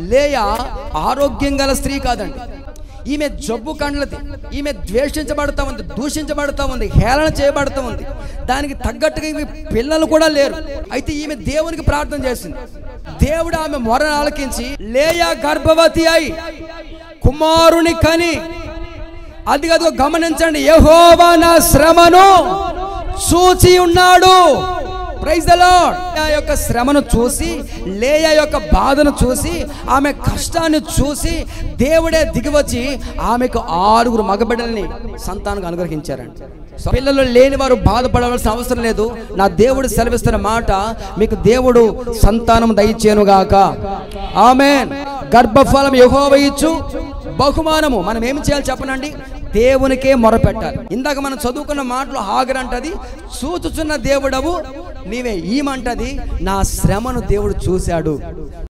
లేయ ఆరోగ్యం గల స్త్రీ కాదండి ఈమె జబ్బు కండ్లది ఈమె ద్వేషించబడుతూ ఉంది దూషించబడుతూ ఉంది హేళన చేయబడుతూ ఉంది దానికి తగ్గట్టుగా ఈమె పిల్లలు కూడా లేరు అయితే ఈమె దేవునికి ప్రార్థన చేసింది దేవుడు ఆమె మొర ఆలకించి లేయ గర్భవతి అయి కుమారుని కని అది అదిగో గమనించండి యెహోవా నా శ్రమను చూచి ఉన్నాడు ప్రైజ్ ద లార్డ్ ఆ యొక్క శ్రమను చూసి లేయ యొక్క బాధను చూసి ఆమె కష్టాన్ని చూసి దేవుడే దిగివచ్చి ఆమెకు ఆరుగురు మగబిడ్డలని సంతానం అనుగ్రహించారండి సో పిల్లలు లేని వారు బాధపడవలసిన అవసరం లేదు నా దేవుడు సెలవిస్తున్న మాట మీకు దేవుడు సంతానం దయచేనుగాక ఆమె గర్భఫలం యెహోవా ఇచ్చు బహుమానము మనం ఏమి చేయాలి చెప్పనండి దేవునికే మొరపెట్టాలి ఇందాక మనం చదువుకున్న మాటలు హాగర్ అంటది చూచుచున్న దేవుడవు నీవే ఈమంటది నా శ్రమను దేవుడు చూశాడు